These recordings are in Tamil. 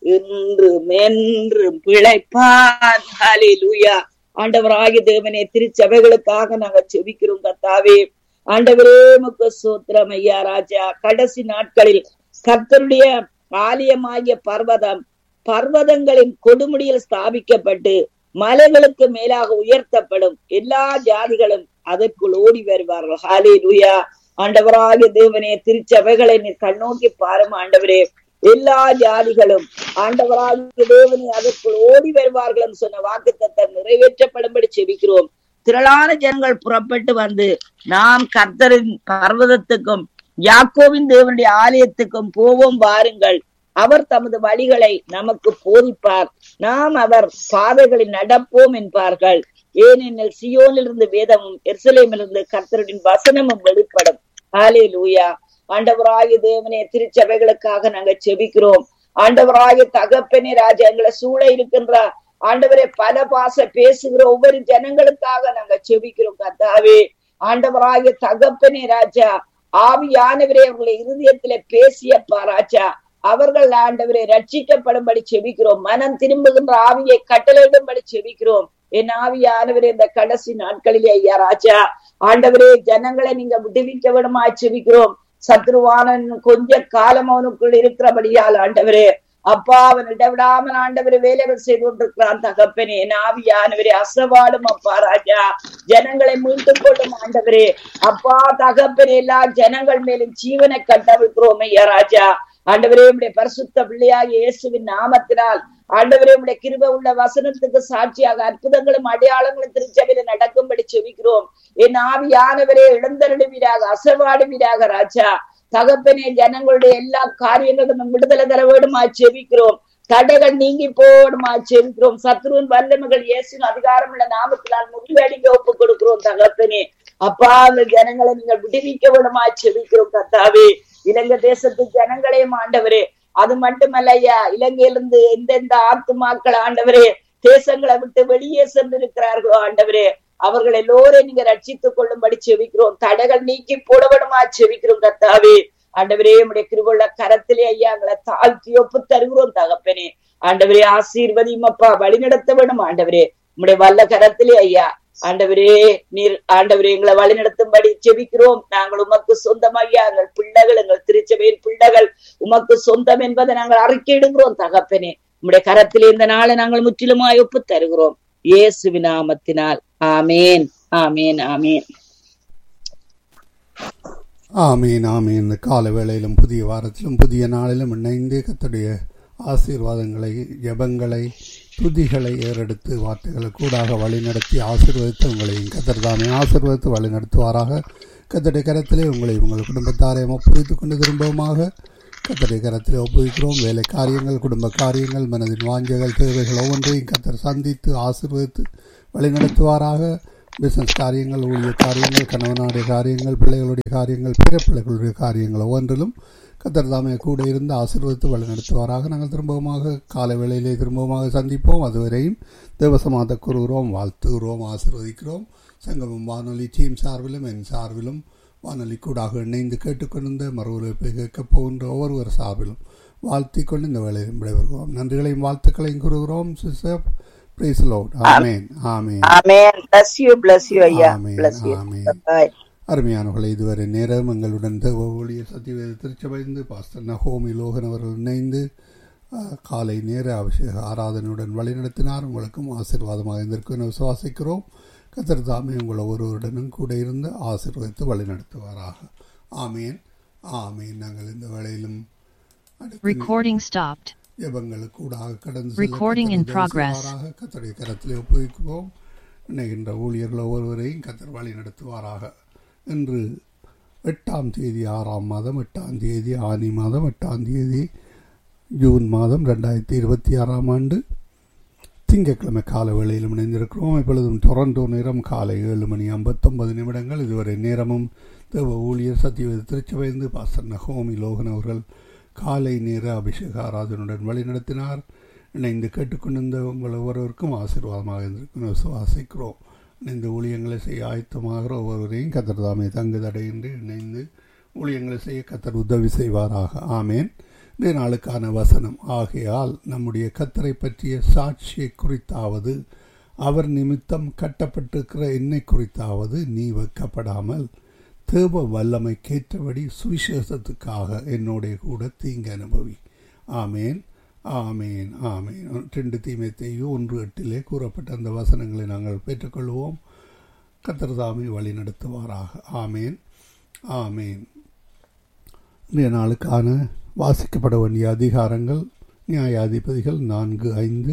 இன்றும் என்றும் பிழைப்பான் ஹalleluya ஆண்டவராகிய தேவனே திருச்சபைகளுக்காக நாங்க செபிக்கிறோம் கர்த்தாவே ஆண்டவரே முக்கு சூத்திரம் ஐயா ராஜா கடைசி நாட்களில் கர்த்தருடைய ஆலயமாகிய பர்வதம் பர்வதங்களின் கொடுமுடியில் ஸ்தாபிக்கப்பட்டு மலைகளுக்கு மேலாக உயர்த்தப்படும் எல்லா ஜாதிகளும் அதற்குள் ஓடி வருவார்கள் ஹாலே லூயா ஆண்டவராகிய தேவனே திருச்சபைகளை நீ கண்ணோக்கி பாரும் ஆண்டவரே எல்லா ஜாதிகளும் ஆண்டவராகிய தேவனே அதற்குள் ஓடி வருவார்கள் என்று சொன்ன வாக்கு நிறைவேற்றப்படும்படி செபிக்கிறோம் திரளான ஜனங்கள் புறப்பட்டு வந்து நாம் கர்த்தரின் பர்வதத்துக்கும் யாக்கோவின் தேவனுடைய ஆலயத்துக்கும் போவோம் வாருங்கள் அவர் தமது வழிகளை நமக்கு போதிப்பார் நாம் அவர் பாதைகளில் நடப்போம் என்பார்கள் ஏனெனில் சியோனிலிருந்து வேதமும் எர்சலேமிலிருந்து கர்த்தருடைய வசனமும் வெளிப்படும் ஆலே லூயா ஆண்டவராகிய தேவனே திருச்சபைகளுக்காக நாங்க செபிக்கிறோம் ஆண்டவராகிய தகப்பனே ராஜா எங்களை சூழ இருக்கின்ற ஆண்டவரே பல பாச பேசுகிற ஒவ்வொரு ஜனங்களுக்காக நாங்க செபிக்கிறோம் கர்த்தாவே ஆண்டவராகிய தகப்பனே ராஜா ஆவியானவரே அவர்களை இருதயத்தில பேசியப்பா ராஜா அவர்கள் ஆண்டவரை ரட்சிக்கப்படும்படி செபிக்கிறோம் மனம் திரும்புகின்ற ஆவியை கட்டளையிடும்படி செபிக்கிறோம் என் ஆவியானவரே இந்த கடைசி நாட்களிலே ஐயா ராஜா ஆண்டவரே ஜனங்களை நீங்க விடுவிக்க விடமா செபிக்கிறோம் சத்ருவானன் கொஞ்ச காலம் அவனுக்குள் இருக்கிறபடியால் ஆண்டவரே அப்பா அவன் இடவிடாமல் ஆண்டவரை வேலைகள் செய்து கொண்டிருக்கிறான் தகப்பனே என் ஆவியானவரே அசவாடும் அப்பா ராஜா ஜனங்களை மீட்டுக் கொள்ளும் ஆண்டவரே அப்பா தகப்பனே எல்லா ஜனங்கள் மேலும் ஜீவனை கட்டவிழ்கிறோம் ஐயா ராஜா ஆண்டவரே உடைய பரிசுத்த பிள்ளையாக இயேசுவின் நாமத்தினால் ஆண்டவரே உடைய கிருப உள்ள வசனத்துக்கு சாட்சியாக அற்புதங்களும் அடையாளங்களும் திருச்சபையில நடக்கும்படி செவிக்கிறோம் என் ஆவியானவரே இழந்தருடுவீராக அசவாடுவீராக ராஜா தகப்பனே ஜனங்களுடைய எல்லா காரியங்களும் விடுதலை தர வேண்டுமா செவிக்கிறோம் தடைகள் நீங்கி போடுமா செவிக்கிறோம் சத்ருவின் வல்லமைகள் இயேசுவின் அதிகாரம் உள்ள நாமத்தினால் முறியடிக்க ஒப்பு கொடுக்கிறோம் தகப்பனே அப்பா அந்த ஜனங்களை நீங்கள் விடுவிக்க விடுமா செவிக்கிறோம் கத்தாவே இலங்கை தேசத்து ஜனங்களையும் ஆண்டவரே அது மட்டுமல்ல ஐயா இலங்கையிலிருந்து எந்தெந்த ஆத்துமாக்கள் ஆண்டவரே தேசங்களை விட்டு வெளியே சென்றிருக்கிறார்களோ ஆண்டவரே அவர்கள் எல்லோரையும் நீங்க ரட்சித்துக் கொள்ளும்படி செவிக்கிறோம் தடைகள் நீக்கி போடவிடுமா செவிக்கிறோம் கத்தாவே ஆண்டவரே உடைய கிருவுள்ள கரத்திலே ஐயா எங்களை தாழ்த்தி ஒப்பு தருகிறோம் தகப்பனே ஆண்டவரே ஆசீர்வதியும் அப்பா வழி நடத்த வேணும் ஆண்டவரே உடைய வல்ல கரத்திலே ஐயா ஆண்டவரே நீர் ஆண்டவரே எங்களை வழி நடத்தும்படி செபிக்கிறோம் நாங்கள் உமக்கு சொந்தமாகியா எங்கள் பிள்ளைகள் எங்கள் திருச்சபையின் பிள்ளைகள் உமக்கு சொந்தம் என்பதை நாங்கள் அறிக்கையிடுகிறோம் தகப்பனே உம்முடைய கரத்திலே இந்த நாளை நாங்கள் முற்றிலுமாய் ஒப்பு தருகிறோம் இயேசு நாமத்தினால் ஆமேன் ஆமேன் ஆமேன் ஆமீன் ஆமீன் இந்த கால வேளையிலும் புதிய வாரத்திலும் புதிய நாளிலும் இணைந்து கத்துடைய ஆசீர்வாதங்களை ஜபங்களை துதிகளை ஏறெடுத்து வார்த்தைகளை கூடாக வழிநடத்தி ஆசீர்வதித்து உங்களையும் கத்தர் தாமே ஆசீர்வதித்து வழிநடத்துவாராக கத்தடைய கரத்திலே உங்களை உங்கள் குடும்பத்தாரையும் ஒப்புவித்துக் கொண்டு திரும்பவுமாக கத்தடைய கரத்திலே ஒப்புவிக்கிறோம் வேலை காரியங்கள் குடும்ப காரியங்கள் மனதின் வாஞ்சைகள் தேவைகள் ஒவ்வொன்றையும் கத்தர் சந்தித்து ஆசீர்வதித்து வழிநடத்துவாராக பிஸ்னஸ் காரியங்கள் ஊழிய காரியங்கள் கணவனுடைய காரியங்கள் பிள்ளைகளுடைய காரியங்கள் பிற பிள்ளைகளுடைய காரியங்கள் ஒவ்வொன்றிலும் கத்தர் தாமே கூட இருந்து ஆசீர்வதித்து வழிநடத்துவாராக நாங்கள் திரும்பவுமாக காலை வேளையிலே திரும்பவுமாக சந்திப்போம் அதுவரையும் தேவசமாத கூறுகிறோம் வாழ்த்துகிறோம் ஆசீர்வதிக்கிறோம் சங்கமம் வானொலி டீம் சார்பிலும் என் சார்பிலும் வானொலி கூடாக இணைந்து கேட்டுக்கொண்டிருந்த மறுவலைப்பை கேட்கப் போகின்ற ஒவ்வொருவர் சார்பிலும் வாழ்த்தி கொண்டு இந்த வேலையில் விடைபெறுகிறோம் நன்றிகளையும் வாழ்த்துக்களையும் கூறுகிறோம் sister Praise the Lord. Amen. Amen. Amen. Bless you, bless you, ஐயா. Amen. Bless you. Amen. Bye. அருமையானவர்களை இதுவரை நேரம் எங்களுடன் தேவ ஊழியர் சத்தியவேத திருச்சபைந்து பாஸ்டர் நகோமி லோகன் அவர்கள் இணைந்து அஹ், காலை நேர அபிஷேக ஆராதனையுடன் வழிநடத்தினார் உங்களுக்கும் ஆசீர்வாதமாக இருந்திருக்கும் என விசுவாசிக்கிறோம் கத்தர் தாமே உங்கள் ஒவ்வொருவருடனும் கூட இருந்து ஆசீர்வதித்து வழிநடத்துவாராக ஆமேன் ஆமேன் நாங்கள் இந்த வேளையிலும் அடுத்து Recording stopped. ஜெபங்களுக்கு கூடாக கடந்து Recording in progress. கத்தருடைய கரத்திலே ஒப்புவிக்குவோம் இணைகின்ற ஊழியர்கள் ஒவ்வொருவரையும் கத்தர் வழி நடத்துவாராக இன்று எட்டாம் தேதி ஆறாம் மாதம் எட்டாம் தேதி ஆனி மாதம் எட்டாம் தேதி ஜூன் மாதம் ரெண்டாயிரத்தி இருபத்தி ஆறாம் ஆண்டு திங்கட்கிழமை கால வேளையிலும் இணைந்திருக்கிறோம் இப்பொழுதும் டொரண்டோ நேரம் காலை ஏழு மணி ஐம்பத்தொன்பது நிமிடங்கள் இதுவரை நேரமும் தேவ ஊழியர் சத்தியவேத திருச்சபைந்து பாஸ்டர் நகோமி லோகன் அவர்கள் காலை நேர அபிஷேக ஆராதனுடன் வழிநடத்தினார் இணைந்து கேட்டுக்கொண்டிருந்த உங்கள் ஒவ்வொருவருக்கும் ஆசீர்வாதமாக இருந்திருக்கும் விசுவாசிக்கிறோம் இணைந்து ஊழியங்களை செய்ய ஆயத்தமாகிற ஒவ்வொருவரையும் கத்தர் தாமே தங்கு தடையின்றி இணைந்து ஊழியங்களை செய்ய கத்தர் உதவி செய்வாராக ஆமேன் இன்றைய நாளுக்கான வசனம் ஆகையால் நம்முடைய கத்தரை பற்றிய சாட்சியை குறித்தாவது அவர் நிமித்தம் கட்டப்பட்டிருக்கிற என்னை குறித்தாவது நீ வைக்கப்படாமல் தேவ வல்லமைக்கேற்றபடி சுவிசேஷத்துக்காக என்னுடைய கூட தீங்கு அனுபவி ஆமேன் ஆமேன் ஆமேன் ரெண்டு தீமைத்தையும் ஒன்று எட்டிலே கூறப்பட்ட அந்த வசனங்களை நாங்கள் பெற்றுக்கொள்வோம் கத்திரதாமை வழி நடத்துவாராக ஆமேன் ஆமேன் இன்றைய நாளுக்கான வாசிக்கப்பட வேண்டிய அதிகாரங்கள் நியாயாதிபதிகள் நான்கு ஐந்து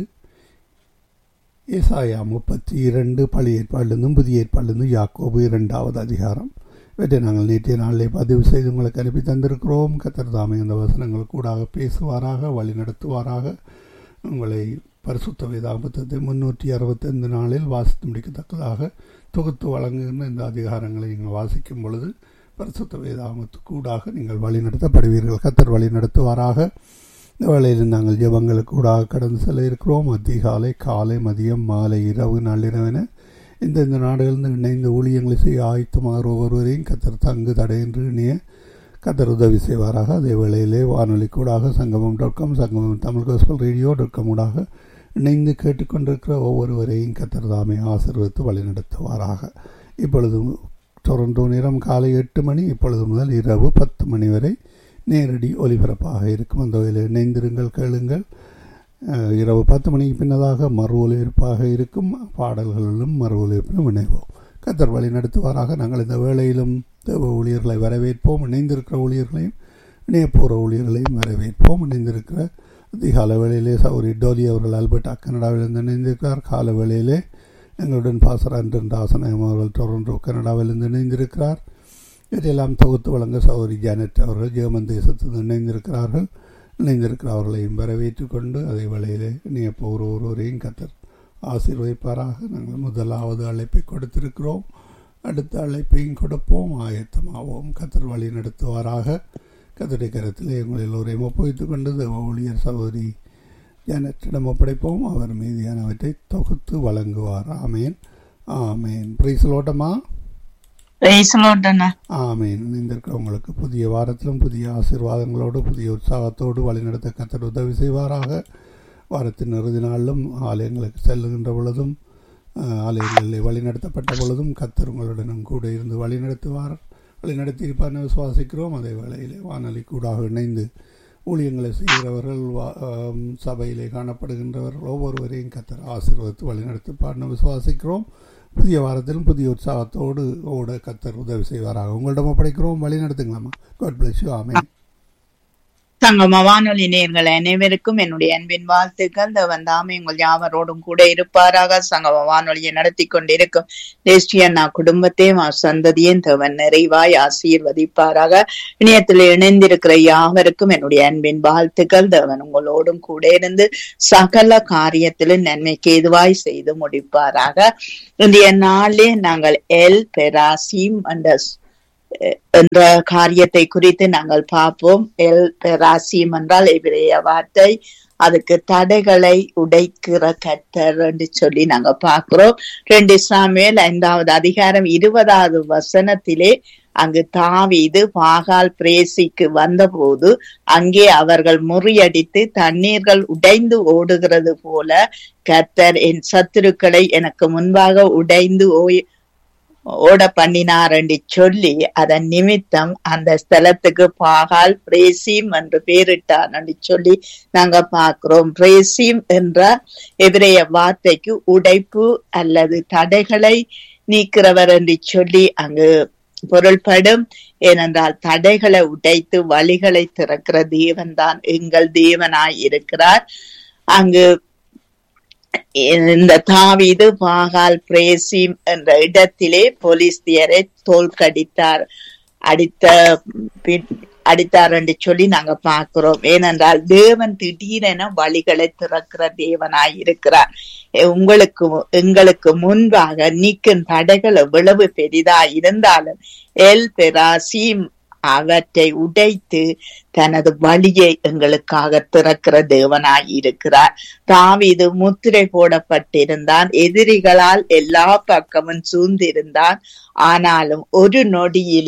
ஏசாயா முப்பத்தி இரண்டு பழைய ஏற்பாடிலிருந்தும் புதிய ஏற்பாடிலிருந்தும் யாக்கோபு இரண்டாவது அதிகாரம் இவற்றை நாங்கள் நேற்றைய நாளிலே பதிவு செய்து உங்களுக்கு அனுப்பி தந்திருக்கிறோம் கத்தர் தாமே அந்த வசனங்கள் கூடாக பேசுவாராக வழி நடத்துவாராக உங்களை பரிசுத்த வேதாபத்தத்தை முன்னூற்றி அறுபத்தைந்து நாளில் வாசித்து முடிக்கத்தக்கதாக தொகுத்து வழங்குகின்ற இந்த அதிகாரங்களை நீங்கள் வாசிக்கும் பொழுது பரிசுத்த வேதாமத்து கூடாக நீங்கள் வழி நடத்தப்படுவீர்கள் கத்தர் வழி நடத்துவாராக இந்த வேளையில் நாங்கள் ஜபங்களுக்கு கூடாக கடந்து செல்ல இருக்கிறோம் அதிகாலை காலை மதியம் மாலை இரவு நள்ளிரவென இந்த இந்த நாடுகளிலிருந்து இணைந்த ஊழியங்களை செய்ய ஆயத்தமாக ஒவ்வொருவரையும் கத்தர் தங்கு தடையின்றி இணைய கத்தர் உதவி செய்வாராக அதே வேளையிலே வானொலி கூடாக சங்கமம் dot com Sangamam Tamil gospel radio dot com ஊடாக இணைந்து கேட்டுக்கொண்டிருக்கிற ஒவ்வொருவரையும் கத்தர் தாமே ஆசீர்வதித்து வழிநடத்துவாராக இப்பொழுது டொரண்டோ நேரம் காலை எட்டு மணி இப்பொழுது முதல் இரவு பத்து மணி வரை நேரடி ஒலிபரப்பாக இருக்கும் அந்த வகையில் இணைந்திருங்கள் கேளுங்கள் இரவு பத்து மணிக்கு பின்னதாக மறு ஒலிபரப்பாக இருக்கும் பாடல்களிலும் மறு ஒலிபரப்பிலும் இணைவோம் கத்தர் வழி நடத்துவாராக நாங்கள் இந்த வேளையிலும் தேவ ஊழியர்களை வரவேற்போம் இணைந்திருக்கிற ஊழியர்களையும் இணையப்போகிற ஊழியர்களையும் வரவேற்போம் இணைந்திருக்கிற அதிகால வேளையிலே சௌரி டோலி அவர்கள் ஆல்பர்டா கனடாவிலிருந்து இணைந்திருக்கிறார் கால வேளையிலே எங்களுடன் பாசர் அன்றன் தாசனயம் அவர்கள் டொரண்டோ கனடாவிலிருந்து இணைந்திருக்கிறார் இதையெல்லாம் தொகுத்து வழங்க சௌரி ஜானட் அவர்கள் ஜெர்மன் தேசத்தில் இணைந்திருக்கிறார்கள் இணைந்திருக்கிற அவர்களையும் வரவேற்று கொண்டு அதே வேளையிலே இணைய போகிற ஒருவரையும் கத்தர் ஆசீர்வதிப்பாராக நாங்கள் முதலாவது அழைப்பை கொடுத்திருக்கிறோம் அடுத்த அழைப்பையும் கொடுப்போம் ஆயத்தமாவோம் கத்தர் வழி நடத்துவாராக கத்தடை கரத்தில் எங்கள் எல்லோரையும் ஒப்புவித்துக் கொண்டு ஊழியர் சகோதரி ஜனத்திடம் ஒப்படைப்போம் அவர் மீதியானவற்றை தொகுத்து வழங்குவார் ஆமேன் ஆமேன் பிரைசலோட்டமா ஆமீன் இணைந்திருக்கிறவங்களுக்கு புதிய வாரத்திலும் புதிய ஆசீர்வாதங்களோடு புதிய உற்சாகத்தோடு வழிநடத்த கத்தர் உதவி செய்வாராக வாரத்தின் இறுதி நாளிலும் ஆலயங்களுக்கு செல்லுகின்ற பொழுதும் ஆலயங்களில் வழிநடத்தப்பட்ட பொழுதும் கத்தர் உங்களுடனும் கூட இருந்து வழிநடத்துவார் வழிநடத்தியிருப்பார் விசுவாசிக்கிறோம் அதே வேளையிலே வானொலி கூடாக இணைந்து ஊழியங்களை செய்கிறவர்கள் சபையிலே காணப்படுகின்றவர்கள் ஒவ்வொருவரையும் கத்தர் ஆசீர்வதித்து வழிநடத்திப்பார்னு விசுவாசிக்கிறோம் புதிய வாரத்திலும் புதிய உற்சாகத்தோடு ஓட கத்தர் உதவி செய்வாராக உங்களிடம் ஒப்படைக்கிறோம் வழி நடத்துங்களாமா காட் பிளஸ் யூ ஆமே சங்கம வானொலி நேர்கள் அனைவருக்கும் என்னுடைய அன்பின் வாழ்த்துக்கள் தேவன் தாமே உங்கள் யாவரோடும் கூட இருப்பாராக சங்கம வானொலியை நடத்தி கொண்டிருக்கும் தேசியண்ணா குடும்பத்தையும் சந்ததியும் தேவன் நிறைவாய் ஆசீர்வதிப்பாராக இணையத்தில் இணைந்திருக்கிற யாவருக்கும் என்னுடைய அன்பின் வாழ்த்துக்கள் தேவன் உங்களோடும் கூட இருந்து சகல காரியத்திலும் நன்மைக்கு எதுவாய் செய்து முடிப்பாராக இன்றைய நாளிலே நாங்கள் எல் பெராசிம் என்ற என்ற காரியத்தை குறித்து நாங்கள் பார்ப்போம் எல் பெராசிம் என்றால் எபிரேய வார்த்தை அதுக்கு தடைகளை உடைக்கிற கத்தர் என்று சொல்லி நாங்க பார்க்கிறோம் ரெண்டு சாமியல் ஐந்தாவது அதிகாரம் இருபதாவது வசனத்திலே அங்கு தாவீது பாகால் பிரேசிக்கு வந்தபோது அங்கே அவர்கள் முறியடித்து தண்ணீர்கள் உடைந்து ஓடுகிறது போல கத்தர் என் சத்துருக்களை எனக்கு முன்பாக உடைந்து ஓய் ஓட பண்ணினார் என்று சொல்லி அதன் நிமித்தம் அந்த ஸ்தலத்துக்கு பாகால் பிரேசிம் என்று பெயரிட்டார் என்று சொல்லி நாங்க பார்க்கிறோம் பிரேசிம் என்ற எதிரைய வார்த்தைக்கு உடைப்பு அல்லது தடைகளை நீக்கிறவர் என்று சொல்லி அங்கு பொருள்படும் ஏனென்றால் தடைகளை உடைத்து வழிகளை திறக்கிற தேவன் தான் எங்கள் தேவனாய் இருக்கிறார் அங்கு இந்த தாவீது பாகால் பிரேசிம் என்ற இடத்திலே போலீஸ்தியரை தோல்கடித்தார் அடித்த அடித்தார் என்று சொல்லி நாங்க பார்க்கிறோம் ஏனென்றால் தேவன் திடீரென வழிகளை திறக்கிற தேவனாய் இருக்கிறார் உங்களுக்கு எங்களுக்கு முன்பாக நீக்கும் தடைகள் எவ்வளவு பெரிதா இருந்தாலும் எல் பெராசிம் அவற்றை உடைத்து தனது வழியை எங்களுக்காக திறக்கிற தேவனாய் இருக்கிறார் தாவிது முத்திரை போடப்பட்டிருந்தான் எதிரிகளால் எல்லா பக்கமும் சூழ்ந்திருந்தான் ஆனாலும் ஒரு நொடியிலே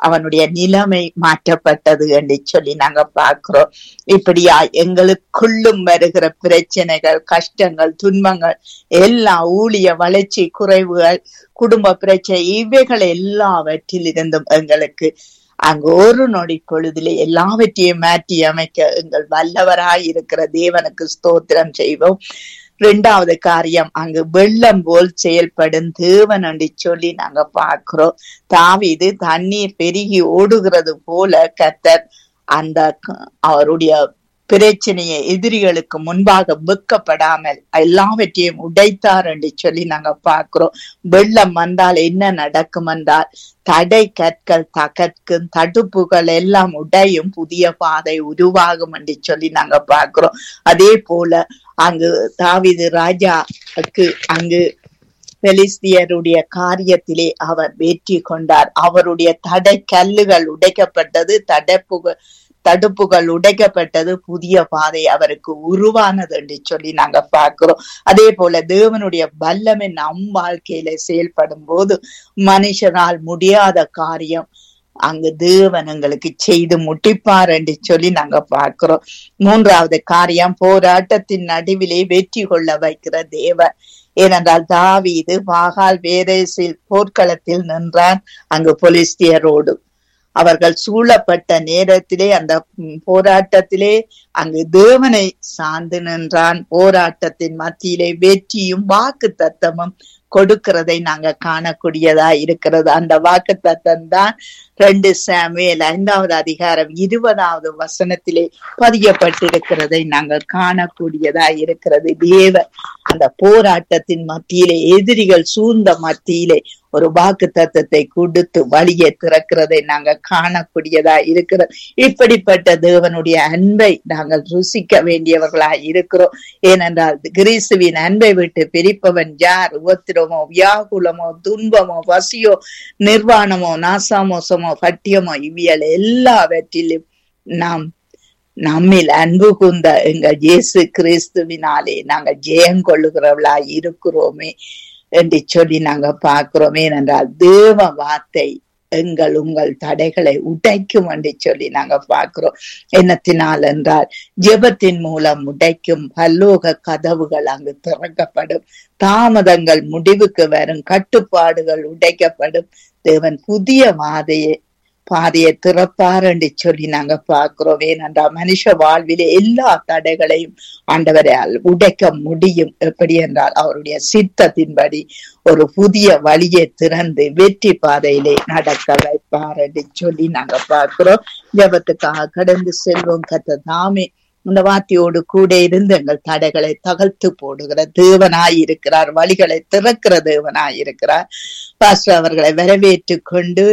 அவனுடைய நிலைமை மாற்றப்பட்டது என்று சொல்லி நாங்க பார்க்கிறோம் இப்படியா எங்களுக்குள்ளும் வருகிற பிரச்சனைகள் கஷ்டங்கள் துன்பங்கள் எல்லா ஊழிய வளர்ச்சி குறைவுகள் குடும்ப பிரச்சனை இவைகள் எல்லாவற்றிலிருந்தும் எங்களுக்கு அங்கு ஒரு நொடி பொழுதிலே எல்லாவற்றையும் மாற்றி அமைக்க எங்கள் வல்லவராய் இருக்கிற தேவனுக்கு ஸ்தோத்திரம் செய்வோம் இரண்டாவது காரியம் அங்கு வெள்ளம் போல் செயல்படும் தேவன் என்று சொல்லி நாங்க பார்க்கிறோம் தாவிது தண்ணீர் பெருகி ஓடுகிறது போல கத்தர் அந்த அவருடைய பிரச்சனையை எதிரிகளுக்கு முன்பாக வெக்கப்படாமல் எல்லாவற்றையும் உடைத்தார் என்று சொல்லி நாங்க பார்க்கிறோம் வெள்ளம் வந்தால் என்ன நடக்கும் என்றால் தடை கற்கள் தகர்க்கும் தடுப்புகள் எல்லாம் உடையும் புதிய பாதை உருவாகும் என்று சொல்லி நாங்க பார்க்கிறோம் அதே போல அங்கு தாவிது ராஜாக்கு அங்கு பெலிஸ்தியருடைய காரியத்திலே அவர் வெற்றி கொண்டார் அவருடைய தடை கல்லுகள் உடைக்கப்பட்டது தடுப்புகள் தடுப்புகள் உடைக்கப்பட்டது புதிய பாதை அவருக்கு உருவானது என்று சொல்லி நாங்க பார்க்கிறோம் அதே போல தேவனுடைய வல்லமை நம் வாழ்க்கையில செயல்படும் போது மனுஷனால் முடியாத காரியம் அங்கு தேவன் எங்களுக்கு செய்து முட்டிப்பார் என்று சொல்லி நாங்க பார்க்கிறோம் மூன்றாவது காரியம் போராட்டத்தின் நடுவிலே வெற்றி கொள்ள வைக்கிற தேவன் ஏனென்றால் தாவீது பாகால் வேரேசில் போர்க்களத்தில் நின்றான் அங்கு பொலிஸ்தியரோடு அவர்கள் சூழப்பட்ட நேரத்திலே அந்த போராட்டத்திலே அங்கு தேவனை சார்ந்து நின்றான் போராட்டத்தின் மத்தியிலே வெற்றியும் வாக்கு தத்தமும் கொடுக்கிறதை நாங்க காணக்கூடியதா இருக்கிறது அந்த வாக்கு தத்தம் தான் ரெண்டு சாமுவேல் ஐந்தாவது அதிகாரம் இருபதாவது வசனத்திலே பதியப்பட்டிருக்கிறதை நாங்கள் காணக்கூடியதா இருக்கிறது தேவ அந்த போராட்டத்தின் மத்தியிலே எதிரிகள் சூழ்ந்த மத்தியிலே ஒரு வாக்கு தத்தத்தை கொடுத்து வழியை திறக்கிறதை நாங்க காணக்கூடியதா இருக்கிறது இப்படிப்பட்ட தேவனுடைய அன்பை நாங்கள் ருசிக்க வேண்டியவர்களா இருக்கிறோம் ஏனென்றால் கிறிஸ்துவின் அன்பை விட்டு பிரிப்பவன் யார் உபத்திரமோ வியாகுலமோ துன்பமோ பசியோ நிர்வாணமோ நாசாமோசமோ பட்டியமோ இவியல் எல்லாவற்றிலும் நாம் நம்மில் அன்பு கூந்த எங்கள் இயேசு கிறிஸ்துவினாலே நாங்கள் ஜெயம் கொள்ளுகிறவளா இருக்கிறோமே என்று சொல்லி நாங்க பார்க்கிறோம் ஏனென்றால் தேவ வார்த்தை எங்கள் உங்கள் தடைகளை உடைக்கும் என்று சொல்லி நாங்க பார்க்கிறோம் என்னத்தினால் என்றால் ஜெபத்தின் மூலம் உடைக்கும் பல்லோக கதவுகள் அங்கு திறக்கப்படும் தாமதங்கள் முடிவுக்கு வரும் கட்டுப்பாடுகள் உடைக்கப்படும் தேவன் புதிய வாதையை பாதையை திறப்பார் என்று சொல்லி நாங்க பார்க்கிறோம் ஏனென்றா மனுஷ வாழ்விலே எல்லா தடைகளையும் ஆண்டவரால் உடைக்க முடியும் எப்படி என்றால் அவருடைய சித்தத்தின்படி ஒரு புதிய வழியை திறந்து வெற்றி பாதையிலே நடக்க வைப்பார் என்று சொல்லி நாங்க பார்க்கிறோம் ஜபத்துக்காக கடந்து செல்வோம் கத்த தாமே இந்த வார்த்தையோடு கூட இருந்து எங்கள் தடைகளை தகர்த்து போடுகிற தேவனாய் இருக்கிறார் வழிகளை திறக்கிற தேவனாய் இருக்கிறார் பாஸ்டர் அவர்களை வரவேற்று கொண்டு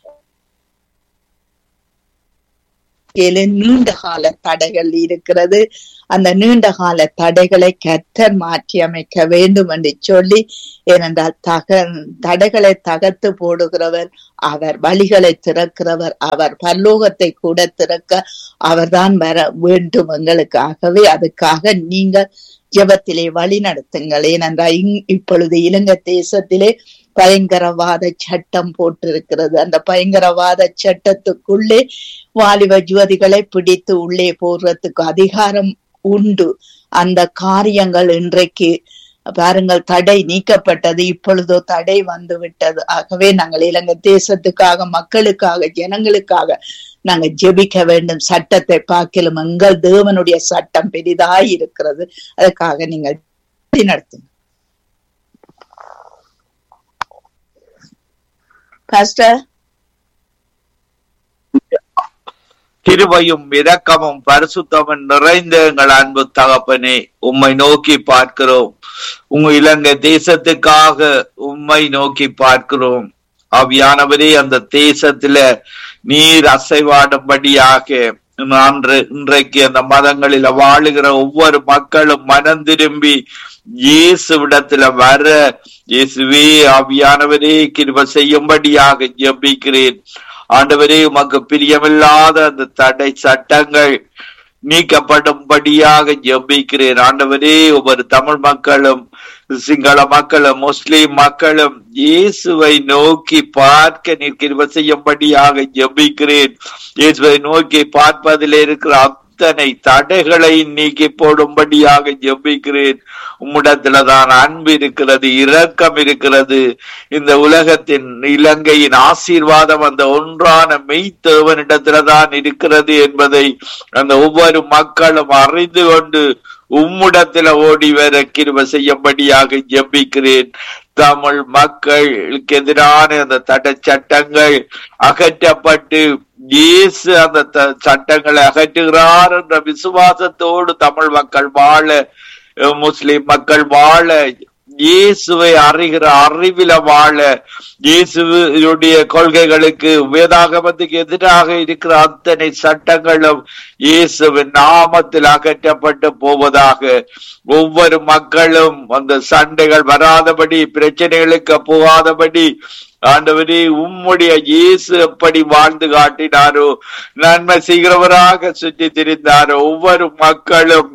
நீண்ட கால தடைகள் இருக்கிறது அந்த நீண்ட கால தடைகளை கத்தர் மாற்றி அமைக்க வேண்டும் என்று சொல்லி ஏனென்றால் தக தடைகளை தகர்த்து போடுகிறவர் அவர் வழிகளை திறக்கிறவர் அவர் பல்லோகத்தை கூட திறக்க அவர்தான் வர வேண்டும் எங்களுக்காகவே அதுக்காக நீங்கள் ஜபத்திலே வழி நடத்துங்கள் ஏனென்றால் இப்பொழுது இலங்கை தேசத்திலே பயங்கரவாத சட்டம் போட்டிருக்கிறது அந்த பயங்கரவாத சட்டத்துக்குள்ளே வாலிப ஜுவதிகளை பிடித்து உள்ளே போடுறதுக்கு அதிகாரம் உண்டு அந்த காரியங்கள் இன்றைக்கு பாருங்கள் தடை நீக்கப்பட்டது இப்பொழுதோ தடை வந்து விட்டது ஆகவே நாங்கள் இலங்கை தேசத்துக்காக மக்களுக்காக ஜனங்களுக்காக நாங்க ஜெபிக்க வேண்டும் சட்டத்தை பார்க்கலும் எங்கள் தேவனுடைய சட்டம் பெரிதாய் இருக்கிறது அதுக்காக நீங்கள் நடத்துங்க பாஸ்டர் கிருபையும் இரக்கமும் பரிசுத்தமும் நிறைந்த எங்கள் அன்பு தகப்பனே உம்மை நோக்கி பார்க்கிறோம் உங்க இலங்கை தேசத்துக்காக உம்மை நோக்கி பார்க்கிறோம் அவ்வியானவரே அந்த தேசத்துல நீர் அசைவாடும்படியாக அன்று இன்றைக்கு அந்த மதங்களில வாழுகிற ஒவ்வொரு மக்களும் மனம் திரும்பி இயேசுவிடத்துல வர இயேசுவே ஆவியானவரே கிருப செய்யும்படியாக ஜெபிக்கிறேன் ஆண்டவரே உமக்கு பிரியமில்லாத அந்த தடை சட்டங்கள் நீக்கப்படும்படியாக ஜெபிக்கிறேன் ஆண்டவரே ஒவ்வொரு தமிழ் மக்களும் சிங்கள மக்களும் முஸ்லிம் மக்களும் இயேசுவை நோக்கி பார்க்க நிற்கிற செய்யும்படியாக ஜெபிக்கிறேன் இயேசுவை நோக்கி பார்ப்பதில் இருக்கிற அத்தனை தடைகளை நீக்கி போடும்படியாக ஜெபிக்கிறேன் உம்மிடத்துலதான் அன்பு இருக்கிறது இரக்கம் இருக்கிறது இந்த உலகத்தின் இலங்கையின் ஆசீர்வாதம் அந்த ஒன்றான மெய்த்தேவனிடத்துலதான் இருக்கிறது என்பதை அந்த ஒவ்வொரு மக்களும் அறிந்து கொண்டு உம்மிடத்துல ஓடி வர கிருப செய்யும்படியாக ஜெபிக்கிறேன் தமிழ் மக்களுக்கு எதிரான அந்த தடை சட்டங்கள் அகற்றப்பட்டு இயேசு அந்த த- சட்டங்களை அகற்றுகிறார் என்ற விசுவாசத்தோடு தமிழ் மக்கள் வாழ அஹ் முஸ்லிம் மக்கள் வாழ இயேசுவை அறிகிற அறிவில வாழ இயேசுடைய கொள்கைகளுக்கு வேதாகமத்துக்கு எதிராக இருக்கிற அத்தனை சட்டங்களும் இயேசுவின் நாமத்தில் அகற்றப்பட்டு போவதாக ஒவ்வொரு மக்களும் அந்த சண்டைகள் வராதபடி பிரச்சனைகளுக்கு போகாதபடி ஆண்டவரே உம்முடைய இயேசு எப்படி வாழ்ந்து காட்டினாரோ நன்மை செய்கிறவராக சுற்றி திரிந்தாரோ ஒவ்வொரு மக்களும்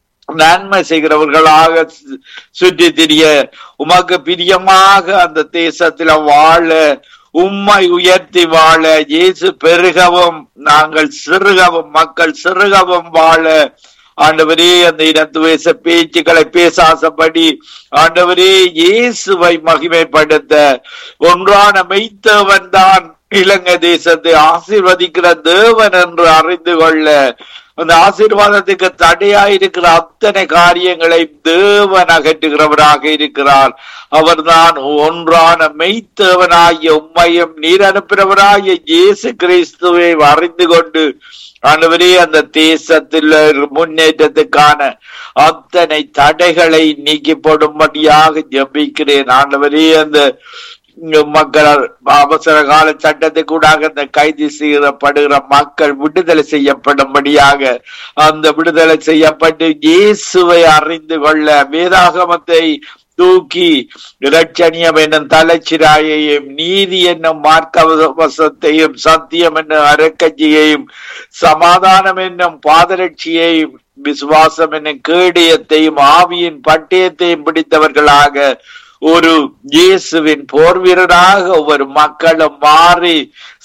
நன்மை செய்கிறவர்களாக சு- சுற்றி திரிய உமக்கு பிரியமாக அந்த தேசத்துல வாழ உம்மை உயர்த்தி வாழ இயேசு பெருகவும் நாங்கள் சிறுகவும் மக்கள் சிறுகவும் வாழ ஆண்டவரே அந்த இனத்துவேச பேச்சுக்களை பேசாசபடி ஆண்டவரே இயேசுவை மகிமைப்படுத்த ஒன்றான மெய்த்தவன் தான் இலங்கை தேசத்தை ஆசீர்வதிக்கிற தேவன் என்று அறிந்து கொள்ள அந்த ஆசீர்வாதத்துக்கு தடையாயிருக்கிற அத்தனை காரியங்களை தேவன் அகற்றுகிறவராக இருக்கிறார் அவர்தான் ஒன்றான மெய்த்தேவனாகிய உம்மையும் நீர் அனுப்பினவராகிய இயேசு கிறிஸ்துவை அறிந்து கொண்டு ஆண்டவரே அந்த தேசத்தில் முன்னேற்றத்துக்கான அத்தனை தடைகளை நீக்கி போடும்படியாக ஜெபிக்கிறேன் ஆண்டவரே அந்த இங்க மக்கள் அவசர கால சட்டத்துக்கூடாக அந்த கைது செய்யப்படுகிற மக்கள் விடுதலை செய்யப்படும்படியாக அந்த விடுதலை செய்யப்பட்டு இயேசுவை அறிந்து கொள்ள வேதாகமத்தை தூக்கி இரட்சணியம் என்னும் தலைச்சிராயையும் நீதி என்னும் மார்க்கவசத்தையும் சத்தியம் என்னும் அரக்கட்சியையும் சமாதானம் என்னும் பாதரட்சியையும் விசுவாசம் என்னும் கேடயத்தையும் ஆவியின் பட்டயத்தையும் பிடித்தவர்களாக ஒரு இயேசுவின் போர் வீரராக ஒவ்வொரு மக்களும் மாறி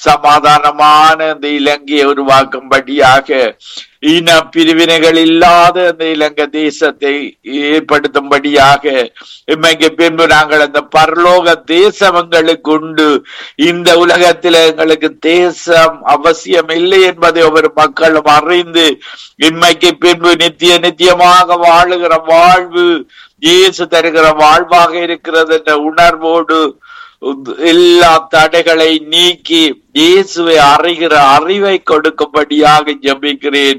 சமாதானமான இந்த இலங்கையை உருவாக்கும்படியாக இன பிரிவினைகள் இல்லாத இந்த இலங்கை தேசத்தை ஏற்படுத்தும்படியாக இம்மைக்கு பின்பு நாங்கள் அந்த பரலோக தேசம் எங்களுக்கு உண்டு இந்த உலகத்தில் எங்களுக்கு தேசம் அவசியம் இல்லை என்பதை ஒவ்வொரு மக்களும் அறிந்து இன்மைக்கு பின்பு நித்திய நித்தியமாக வாழுகிற வாழ்வு இயேசு தருகிற வாழ்வாக இருக்கிறது என்ற உணர்வோடு எல்லா தடைகளை நீக்கி இயேசுவை அறிகிற அறிவை கொடுக்கும்படியாக ஜெபிக்கிறேன்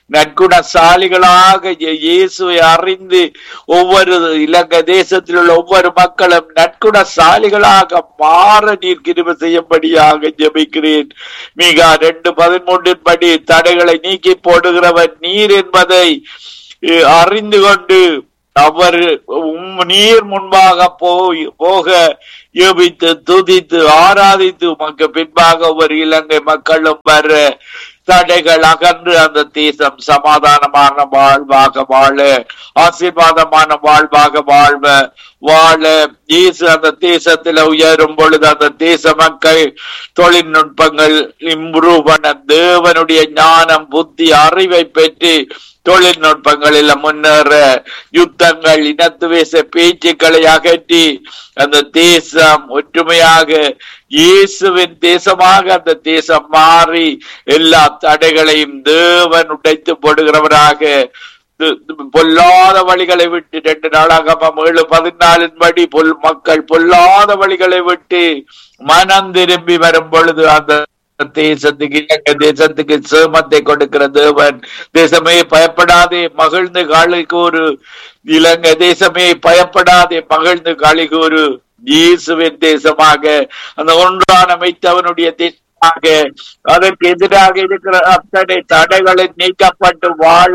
நற்குணசாலிகளாக இயே- இயேசுவை அறிந்து ஒவ்வொரு இலங்கை தேசத்தில் உள்ள ஒவ்வொரு மக்களும் நற்குணசாலிகளாக மாற நீர் கிருபை செய்யும்படியாக ஜெபிக்கிறேன் மிக ரெண்டு பதிமூன்றின் படி தடைகளை நீக்கி போடுகிறவர் நீர் என்பதை அஹ், அறிந்து கொண்டு அவர் உம் நீர் முன்பாக போய் போக யோபித்து துதித்து ஆராதித்து உமக்கு பின்பாக ஒரு இலங்கை மக்களும் வர தடைகள் அகன்று அந்த தேசம் சமாதானமான வாழ்வாக வாழ ஆசீர்வாதமான வாழ்வாக வாழ்வ வாழ இயேசு அந்த தேசத்துல உயரும் பொழுது அந்த தேச மக்கள் தொழில்நுட்பங்கள் இம்ப்ரூவ் பண்ண தேவனுடைய ஞானம் புத்தி அறிவை பெற்று தொழில்நுட்பங்களில் முன்னேற யுத்தங்கள் இனத்துவேச பேச்சுக்களை அகற்றி அந்த தேசம் ஒற்றுமையாக இயேசுவின் தேசமாக அந்த தேசம் மாறி எல்லா தடைகளையும் தேவன் உடைத்து போடுகிறவராக து- து- பொல்லாத வழிகளை விட்டு ரெண்டு நாளாக ஏழு பதினாலின் படி பொல் மக்கள் பொல்லாத வழிகளை விட்டு மனம் திரும்பி வரும் பொழுது அந்த தேசத்துக்கு இலங்கை தேசத்துக்கு சேமத்தை கொடுக்கிற தேவன் தேசமே பயப்படாதே மகிழ்ந்து காளி கூறு இலங்கை தேசமே பயப்படாதே மகிழ்ந்து காளி கூறு இயேசுவின் தேசமாக அந்த ஒன்றான மைத்தவனுடைய தேசமாக அதற்கு எதிராக இருக்கிற அத்தனை தடைகளை நீக்கப்பட்டு வாழ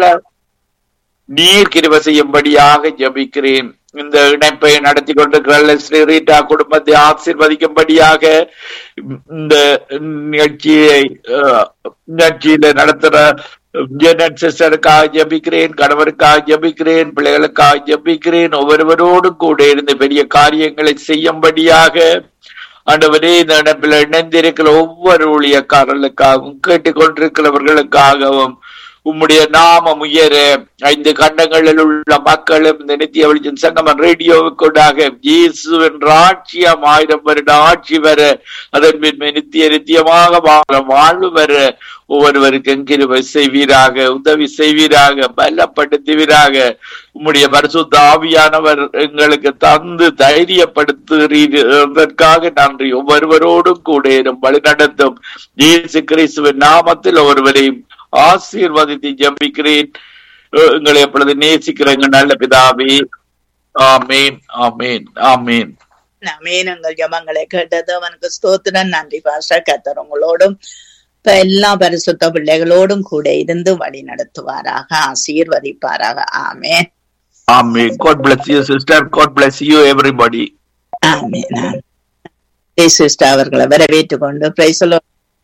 நீர் கிருப செய்யும்படியாக ஜபிக்கிறேன் இந்த இணைப்பை நடத்தி கொண்டிருக்கிற ஸ்ரீ ரீட்டா குடும்பத்தை ஆசீர்வதிக்கும்படியாக இந்த நிகழ்ச்சியை அஹ், நிகழ்ச்சியில நடத்துற ஜெனட் சிஸ்டருக்காக ஜபிக்கிறேன் கணவருக்காக ஜபிக்கிறேன் பிள்ளைகளுக்காக ஜபிக்கிறேன் ஒவ்வொருவரோடும் கூட இருந்து பெரிய காரியங்களை செய்யும்படியாக ஆண்டவரே இந்த இடத்துல இணைந்திருக்கிற ஒவ்வொரு ஊழியக்காரர்களுக்காகவும் கேட்டுக்கொண்டிருக்கிறவர்களுக்காகவும் உம்முடைய நாமம் உயர ஐந்து கண்டங்களில் உள்ள மக்களும் இந்த நித்திய வெளிச்சம் சங்கமன் ரேடியோவுக்குடாக இயேசுவின் ராட்சியம் ஆயிரம் வருட ஆட்சி வர அதன் பின் நித்திய நித்தியமாக வாழ வாழ்வு வர ஒவ்வொருவருக்கும் கிருபை செய்வீராக உதவி செய்வீராக பலப்படுத்துவீராக உம்முடைய பரிசுத்த ஆவியானவர் எங்களுக்கு தந்து தைரியப்படுத்துவதற்காக நன்றி ஒவ்வொருவரோடும் கூட இரும் வழி நடத்தும் இயேசு கிறிஸ்துவின் நாமத்தில் ஒருவரையும் ஆசீர்வதித்து ஜபிக்கிறேன் எங்களை எப்பொழுது நேசிக்கிற எங்கள் நல்ல பிதாவே ஆமேன் ஆமேன் ஆமேன் அமேன் உங்கள் ஜபங்களை கேட்டது அவனுக்கு ஸ்தோத்திரம் நன்றி பாஷா கத்தர் உங்களோடும் இப்ப எல்லா பரிசுத்த பிள்ளைகளோடும் கூட இருந்து வழி நடத்துவாராக ஆசீர்வதிப்பாராக ஆமேன் ஆமேன் God bless you sister God bless you everybody ஆமேன் ஆமேன் சிஸ்டர் அவர்களை வரவேற்றுக் கொண்டு பிரைசலோ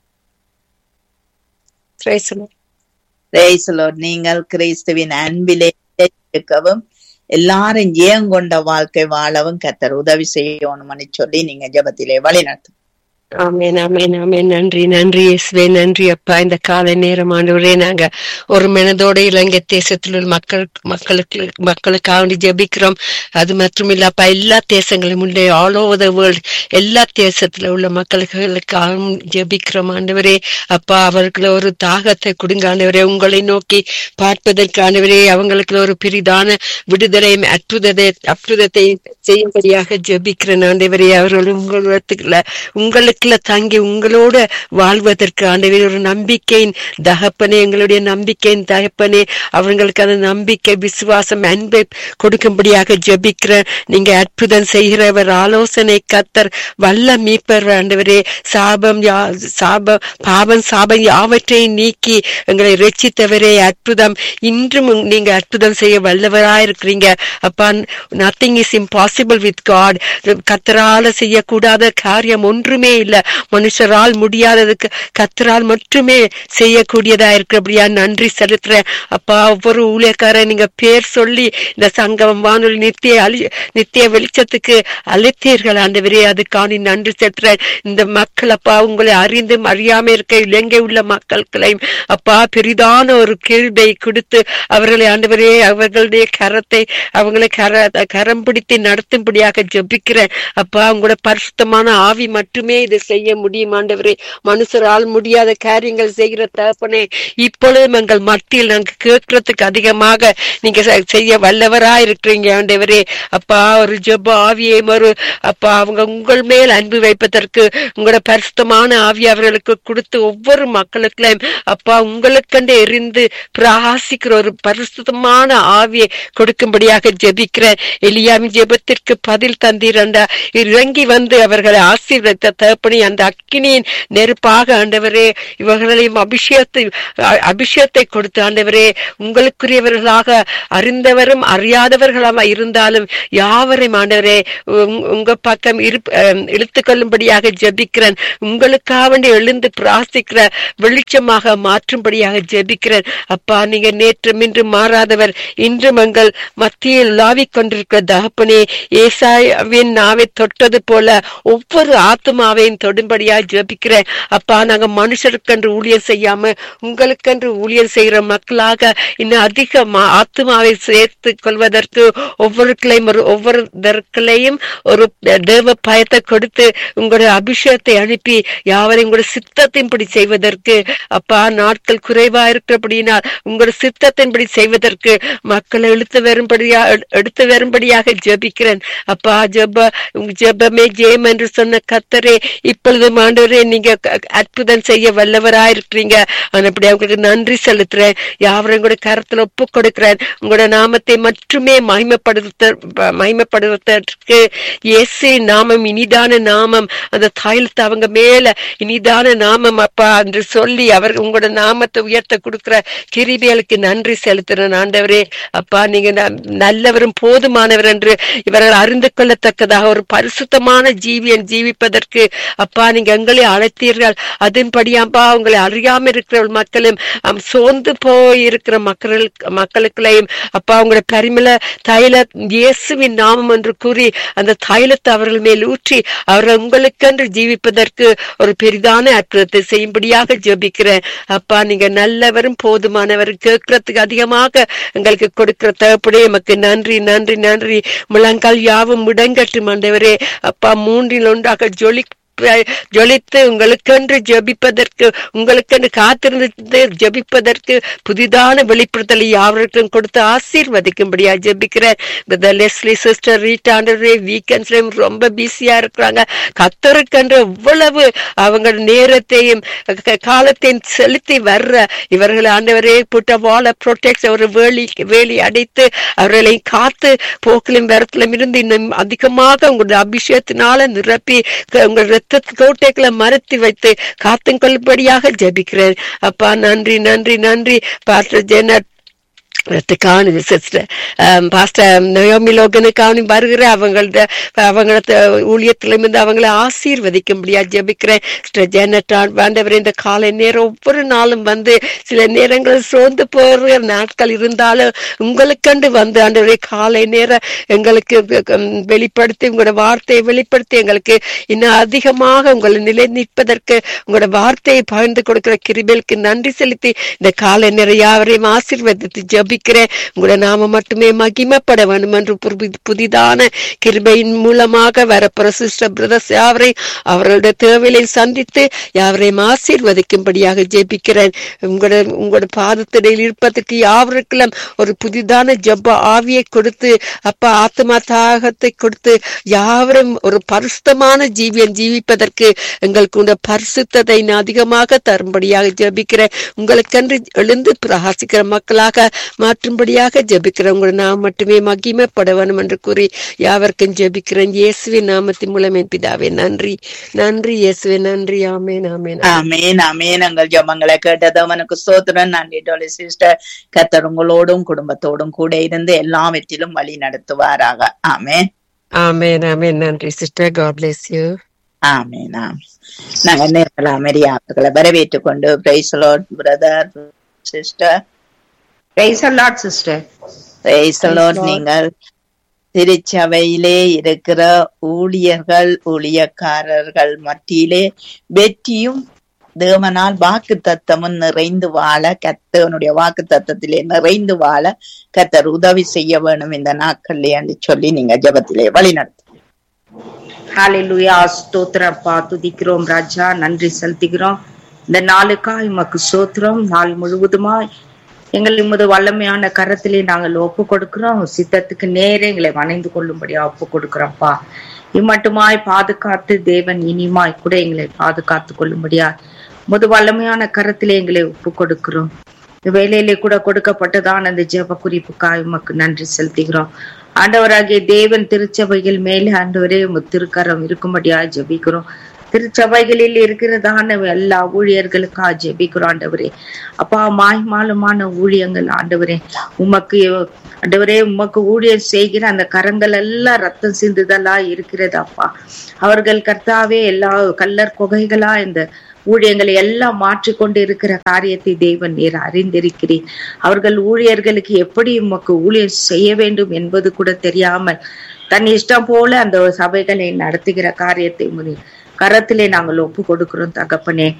பிரைசலோ நீங்கள் கிறிஸ்துவின் அன்பிலே இருக்கவும் எல்லாரும் ஜெயம் கொண்ட வாழ்க்கை வாழவும் கத்தர் உதவி செய்யணும்னு சொல்லி நீங்க ஜபத்திலே வழி நடத்தும் ஆமேன் ஆமேன் ஆமேன் நன்றி நன்றி இயேசுவே நன்றி அப்பா இந்த காலை நேரம் ஆண்டவரே நாங்க ஒரு மனதோட இலங்கை தேசத்தில் உள்ள மக்கள் மக்களுக்கு மக்களுக்காக வேண்டி ஜெபிக்கிறோம் அது மட்டும் இல்லப்பா எல்லா தேசங்களும் உள்ள ஆல் ஓவர் த வேர்ல்ட் எல்லா தேசத்துல உள்ள மக்களுக்காக ஜெபிக்கிறோம் ஆண்டவரே அப்பா அவர்களுக்கு ஒரு தாகத்தை கொடுங்க ஆண்டவரே உங்களை நோக்கி பார்ப்பதற்கு ஆண்டவரே அவங்களுக்கு ஒரு பெரிதான விடுதலையும் அற்புதத்தை அற்புதத்தை செய்யும்படியாக ஜெபிக்கிறேன் ஆண்டவரே அவர்கள் உங்களுக்கு உங்களுக்குள்ள தங்கி உங்களோட வாழ்வதற்கு ஆண்டவரே ஒரு நம்பிக்கையின் தகப்பனே எங்களுடைய நம்பிக்கையின் தகப்பனே அவங்களுக்கு அந்த நம்பிக்கை விசுவாசம் அன்பை கொடுக்கும்படியாக ஜெபிக்கிறேன் நீங்க அற்புதம் செய்கிறவர் ஆலோசனை கத்தர் வல்ல மீப்பர் ஆண்டவரே சாபம் யா சாபம் பாவம் சாபம் யாவற்றையும் நீக்கி எங்களை ரட்சித்தவரே அற்புதம் இன்றும் உங்க- நீங்க அற்புதம் செய்ய வல்லவராயிருக்கிறீங்க அப்பா nothing is impossible with God கத்தரால செய்யக்கூடாத காரியம் ஒன்றுமே இல்ல மனுஷரால் முடியாததுக்கு கத்தரால் மட்டுமே செய்யக்கூடியதா இருக்கிறபடியா நன்றி செலுத்துறேன் அப்பா ஒவ்வொரு ஊழியக்காரன் நீங்க பேர் சொல்லி இந்த சங்கமம் வானொலி நித்திய அழி நித்திய வெளிச்சத்துக்கு அழைத்தீர்கள் ஆண்டவரே அதுக்கான நன்றி செலுத்துறேன் இந்த மக்கள் அப்பா உங்களை அறிந்து அறியாம இருக்க இலங்கை உள்ள மக்களுக்களையும் அப்பா பெரிதான ஒரு கேள்வியை கொடுத்து அவர்களை ஆண்டவரே அவர்களுடைய கரத்தை அவங்களை கர கரம் பிடித்து நடத்தும்படியாக ஜெபிக்கிறேன் அப்பா உங்களோட பரிசுத்தமான ஆவி மட்டுமே இதை செய்ய முடியும் ஆண்டவரே மனுஷரால் முடியாத காரியங்கள் செய்கிற தகப்பனே இப்பொழுதும் எங்கள் மத்தியில் நாங்க கேட்கறதுக்கு அதிகமாக நீங்க செ- செய்ய வல்லவரா இருக்கிறீங்க ஆண்டவரே அப்பா ஒரு ஜெப ஆவியை ஒரு அப்பா அவங்க உங்கள் மேல் அன்பு வைப்பதற்கு உங்களோட பரிசுத்தமான ஆவி அவர்களுக்கு கொடுத்து ஒவ்வொரு மக்களுக்கும் அப்பா உங்களுக்கண்டு எரிந்து பிரகாசிக்கிற ஒரு பரிசுத்தமான ஆவியை கொடுக்கும்படியாக ஜெபிக்கிறேன் எலியாவின் ஜெபத்திற்கு பதில் தந்தீரண்டா இறங்கி வந்து அவர்களை ஆசீர்வதித்த தகப்பனி அந்த அக்கினியின் நெருப்பாக ஆண்டவரே இவர்களையும் அபிஷேகத்தை அ- அபிஷேகத்தை கொடுத்து ஆண்டவரே உங்களுக்குரியவர்களாக அறிந்தவரும் அறியாதவர்களாக இருந்தாலும் யாவரையும் ஆண்டவரே உங்க- உங்க பக்கம் இருப்- அஹ், இழுத்துக் கொள்ளும்படியாக ஜெபிக்கிறேன் உங்களுக்காக வேண்டி எழுந்து பிரார்த்திக்கிற வெளிச்சமாக மாற்றும்படியாக ஜெபிக்கிறேன் அப்பா நீங்க நேற்று இன்று மாறாதவர் இன்றும் எங்கள் மத்தியில் உலாவிக் கொண்டிருக்கிற தகப்பனே ஏசாவின் நாவை தொட்டது போல ஒவ்வொரு ஆத்மாவையும் தொடும்படியாக ஜெபிக்கிறேன் அப்பா நாங்க மனுஷருக்கென்று ஊழியர் செய்யாம உங்களுக்கென்று ஊழியர் செய்கிற மக்களாக இன்னும் அதிக ம- ஆத்மாவை சேர்த்து கொள்வதற்கு ஒவ்வொருக்களையும் ஒரு ஒவ்வொருத்தர்களையும் ஒரு தேவ பயத்தை கொடுத்து உங்களுடைய அபிஷேகத்தை அனுப்பி யாவரையும் உங்களுடைய சித்தத்தின்படி செய்வதற்கு அப்பா நாட்கள் குறைவா இருக்கிறபடினால் உங்களுடைய சித்தத்தின்படி செய்வதற்கு மக்களை இழுத்து வரும்படியா எடுத்து வரும்படியாக ஜெபிக்கிறேன் அப்பா ஜெப உங்க ஜெபமே ஜெயம் என்று சொன்ன கத்தரே இப்பொழுது ஆண்டவரே நீங்க க- அற்புதம் செய்ய வல்லவராயிருக்கிறீங்க அப்படி உங்களுக்கு நன்றி செலுத்துறேன் யாவரையும் கூட கரத்துல ஒப்பு கொடுக்கிறேன் உங்களோட நாமத்தை மட்டுமே மகிமைப்படுத்த மகிமைப்படுவதற்கு இயேசு நாமம் இனிதான நாமம் அந்த தைலத்தை அவங்க மேல இனிதான நாமம் அப்பா என்று சொல்லி அவர் உங்களோட நாமத்தை உயர்த்த கொடுக்கிற கிருபிகளுக்கு நன்றி செலுத்துறேன் ஆண்டவரே அப்பா நீங்க ந- நல்லவரும் போதுமானவர் என்று இவர்கள் அறிந்து கொள்ளத்தக்கதாக ஒரு பரிசுத்தமான ஜீவியன் ஜீவிப்பதற்கு அப்பா நீங்க எங்களை அழைத்தீர்கள் அதன்படியாப்பா உங்களை அறியாம இருக்கிற மக்களும் அம், சோர்ந்து போய் இருக்கிற மக்கள் மக்களுக்குள்ளையும் அப்பா உங்களுடைய பரிமள தைல இயேசுவின் நாமம் என்று கூறி அந்த தைலத்தை அவர்கள் மேல் ஊற்றி அவர்கள் உங்களுக்கென்று ஜீவிப்பதற்கு ஒரு பெரிதான அற்புதத்தை செய்யும்படியாக ஜெபிக்கிறேன் அப்பா நீங்க நல்லவரும் போதுமானவர் கேட்கறதுக்கு அதிகமாக எங்களுக்கு கொடுக்கிற தகப்படே எமக்கு நன்றி நன்றி நன்றி முழங்கால் யாவும் முடங்கட்டும் ஆண்டவரே அப்பா மூன்றில் ஒன்றாக ஜொலி ஜொலித்து உங்களுக்கென்று ஜெபிப்பதற்கு உங்களுக்கென்று காத்திருந்து ஜெபிப்பதற்கு புதிதான வெளிப்படுத்தலை யாவருக்கும் கொடுத்து ஆசீர்வதிக்கும்படியா ஜெபிக்கிறேன் பிரதர் லெஸ்லி சிஸ்டர் ரீட்டாண்டரே வீக்கெண்ட்ஸ்லயும் ரொம்ப பிஸியா இருக்கிறாங்க கத்தருக்கென்று எவ்வளவு அவங்க நேரத்தையும் க- காலத்தையும் செலுத்தி வர்ற இவர்கள் ஆண்டவரே புட்ட வாழ ப்ரொடெக்ட் ஒரு வேலி வேலி அடைத்து அவர்களை காத்து போக்கிலும் வரத்திலும் இருந்து இன்னும் அதிகமாக உங்களுடைய அபிஷேகத்தினால நிரப்பி க- உங்கள் ரத்த கோட்டைகளை மறைத்து வைத்து காத்தும் கொள்ளும்படியாக ஜெபிக்கிறேன் அப்பா நன்றி நன்றி நன்றி பாஸ்டர் ஜெனட் காணி சிஸ்டர் பாஸ்டர் நயோமி லோகனுக்கான வருகிற அவங்களோட அவங்கள ஊழியத்திலிருந்து அவங்களை ஆசீர்வதிக்கும்படியா ஜெபிக்கிறேன் சிஸ்டர் ஜெனட் ஆண்டவர் இந்த காலை நேரம் ஒவ்வொரு நாளும் வந்து சில நேரங்களில் சோர்ந்து போகிற நாட்கள் இருந்தாலும் உங்களுக்கண்டு வந்து ஆண்டவரே காலை நேரம் எங்களுக்கு உம், வெளிப்படுத்தி உங்களோட வார்த்தையை வெளிப்படுத்தி எங்களுக்கு இன்னும் அதிகமாக உங்களை நிலை நிற்பதற்கு உங்களோட வார்த்தையை பகிர்ந்து கொடுக்கிற கிருபைக்கு நன்றி செலுத்தி இந்த காலை நேரம் யாவரையும் ஆசீர்வதித்து ஜபிக்கிறேன் உங்களோட நாம மட்டுமே மகிமைப்பட வேண்டும் என்று புதி- புதிதான கிருபையின் மூலமாக வரப்போற சிஸ்டர் பிரதர்ஸ் யாவரையும் அவர்களுடைய தேவையை சந்தித்து யாவரையும் ஆசீர்வதிக்கும்படியாக ஜெபிக்கிறேன் உங்களோட உங்களோட பாதத்திடையில் இருப்பதற்கு யாவருக்கெல்லாம் ஒரு புதிதான ஜப்ப ஆவியை கொடுத்து அப்பா ஆத்மா தாகத்தை கொடுத்து யாவரும் ஒரு பரிசுத்தமான ஜீவியம் ஜீவிப்பதற்கு எங்களுக்கு உண்ட பரிசுத்தத்தை இன்னும் அதிகமாக தரும்படியாக ஜெபிக்கிறேன் உங்களுக்கென்று எழுந்து பிரகாசிக்கிற மக்களாக மாற்றும்படியாக ஜெபிக்கிறேன் உங்களை நாம் மட்டுமே மகிமைப்பட வேணும் என்று கூறி யாவருக்கும் ஜெபிக்கிறேன் இயேசுவின் நாமத்தின் மூலம் என் பிதாவே நன்றி நன்றி இயேசுவே நன்றி ஆமேன் ஆமேன் ஆமேன் ஆமேன் எங்கள் ஜபங்களை கேட்டது அவனுக்கு சோத்திரன் நன்றி டோலி சிஸ்டர் கத்தர் உங்களோடும் குடும்பத்தோடும் கூட இருந்து எல்லாவற்றிலும் வழி நடத்துவாராக ஆமேன் ஆமேன் ஆமேன் நன்றி சிஸ்டர் காட் பிளேஸ் யூ ஆமேன் ஆமேன் நாங்க நேரில் அமெரியாக்களை வரவேற்றுக் கொண்டு praise brother sister Praise the Lord, sister. Praise நீங்கள் திருச்சபையிலே இருக்கிற ஊழியர்கள் ஊழியக்காரர்கள் மத்தியிலே வெற்றியும் தேவனால் வாக்கு தத்தமும் நிறைந்து வாழ கத்தவனுடைய வாக்கு தத்தத்திலே நிறைந்து வாழ கத்தர் உதவி செய்ய வேணும் இந்த நாட்கள்லே என்று சொல்லி நீங்க ஜெபத்திலே வழி நடத்து ஹalleluya ஸ்தோத்திரம் அப்பா துதிக்கிறோம் ராஜா நன்றி செலுத்துகிறோம் இந்த நாளுக்காய் உமக்கு சோத்திரம் நாள் முழுவதுமாய் எங்கள் உமது வல்லமையான கரத்திலே நாங்கள் ஒப்பு கொடுக்கிறோம் சித்தத்துக்கு நேரே எங்களை வணைந்து கொள்ளும்படியா ஒப்பு கொடுக்கிறோம்ப்பா இம்மட்டுமாய் பாதுகாத்து தேவன் இனிமாய் கூட எங்களை பாதுகாத்து கொள்ளும்படியா முது வல்லமையான கரத்திலே எங்களை ஒப்பு கொடுக்கிறோம் இந்த வேலையிலே கூட கொடுக்கப்பட்டதான அந்த ஜெப குறிப்புக்காய் உமக்கு நன்றி செலுத்துகிறோம் ஆண்டவராகிய தேவன் திருச்சபைகள் மேலே ஆண்டவரே உமது திருக்கரம் இருக்கும்படியா ஜெபிக்கிறோம் திருச்சபைகளில் இருக்கிறதான எல்லா ஊழியர்களுக்காக ஜெபிக்கிறோம் ஆண்டவரே அப்பா மாய்மாலமான ஊழியங்கள் ஆண்டவரே உமக்கு ஆண்டவரே உமக்கு ஊழியம் செய்கிற அந்த கரங்கள் எல்லாம் ரத்தம் சிந்துதலா இருக்கிறது அப்பா அவர்கள் கர்த்தாவே எல்லா கல்லர் குகைகளா இந்த ஊழியங்களை எல்லாம் மாற்றிக்கொண்டு இருக்கிற காரியத்தை தேவன் நீர் அறிந்திருக்கிறீர் அவர்கள் ஊழியர்களுக்கு எப்படி உமக்கு ஊழியம் செய்ய வேண்டும் என்பது கூட தெரியாமல் தன் இஷ்டம் போல அந்த சபைகளை நடத்துகிற காரியத்தை உமது கரத்திலே நாங்கள் ஒப்பு கொடுக்கிறோம் தகப்பனே